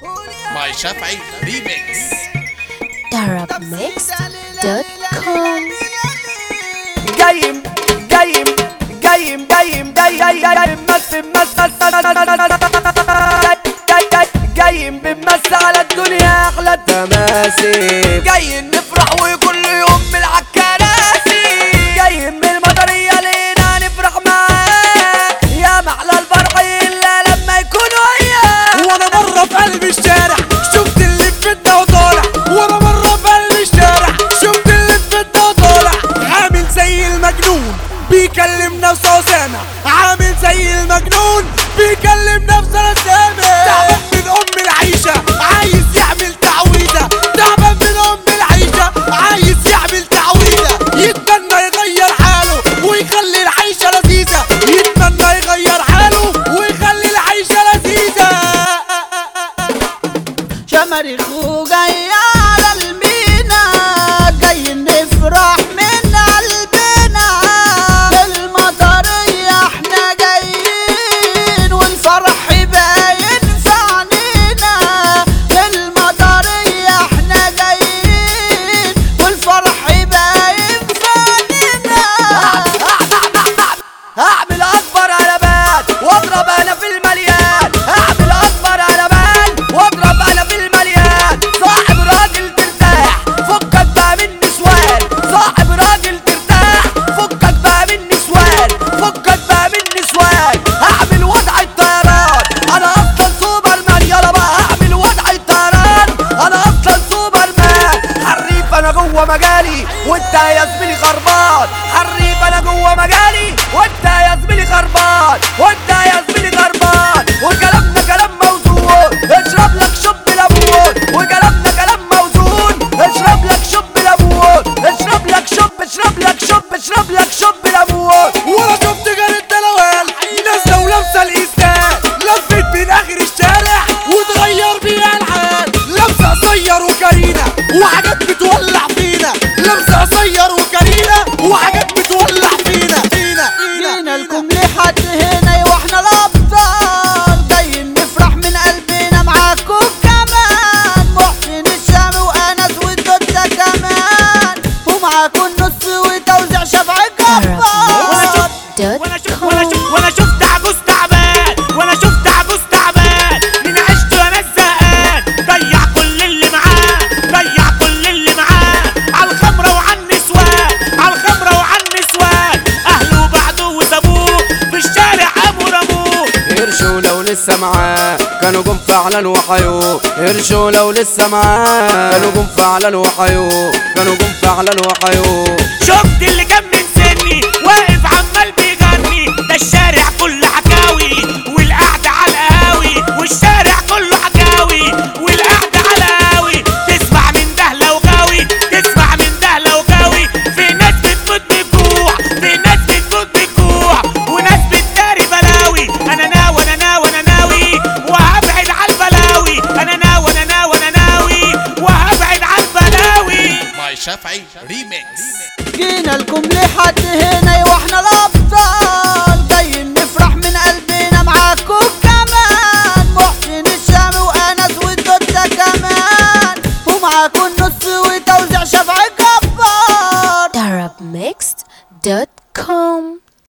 ماي شافعي ريميكس darabmix.com جايم جايم جايم جايم جايم جايم مس مس جايم بمس على الدنيا احلى التماسي جاي نفرح وكل يوم نلعب كراسي جاي من المطرية لينا نفرح معاك يا محلى الفرح الا لما يكونوا وياك وانا مرة في قلب الشارع شفت اللي في بيتنا وطالع وانا مرة في قلب الشارع شفت اللي في بيتنا وطالع عامل زي المجنون بيكلم نفسه سامع عامل زي المجنون بيكلم نفسه سامع تعبان من ام العيشة عايز يعمل تعويذة تعبان من ام العيشة عايز يعمل تعويذة يتمنى يغير حاله ويخلي العيشة لذيذة يتمنى يغير حاله ويخلي العيشة لذيذة شمرخ وجاي على المينا جاي نفرح من قلبنا بالمطرية احنا جايين والفرح باين في عينينا بالمطرية احنا جايين والفرح باين في عينينا اعمل اكبر علامات واضرب انا في المليان اعمل اكبر علامات واضرب انا في المليان صاحب راجل ترتاح فكك بقى من نسوان صاحب راجل ترتاح فكك بقى من نسوان فكك بقى من نسوان اعمل وضع الطيران انا اصلا سوبر مان يلا بقى اعمل وضع الطيران انا اصلا سوبر مان حريف انا جوه مجالي وانت يا زميلي خربان حريف انا جوه مجالي وانت يا زميلي خربان وانت يا زميلي خربان وكلامنا كلام موزون اشرب لك شب ليمون وكلامنا كلام موزون اشرب لك شب ليمون اشرب لك شب اشرب لك شب اشرب لك شب ليمون ولا شفت غير الدلوال نازله ولابسه الاسنان لفت من اخر الشارع وتغير بيها الحال لابسه قصير وكرينه وحاجات بتولع فينا لابسه قصير وكرينه وحاجات بتولع فينا فينا جينا لكم لحد هنا واحنا الابطال جايين نفرح من قلبنا معاكم كمان محسن الشامي وانس والدوده كمان ومعاكم النص وتوزيع شفع الجبار وانا شفت وانا شفت وانا شفت عجوز تعبان وانا شفت عجوز تعبان من عشته وانا زهقان ضيع كل اللي معاه ضيع كل اللي معاه على الخمره وعلى النسوان على الخمره وعلى النسوان اهله بعده وسابوه في الشارع قاموا رموه قرشوا لو لسه معاه كانوا جم فعلا وحيوه قرشوا لو لسه معاه كانوا جم فعلا وحيوه كانوا جم فعلا وحيوه شفت اللي كان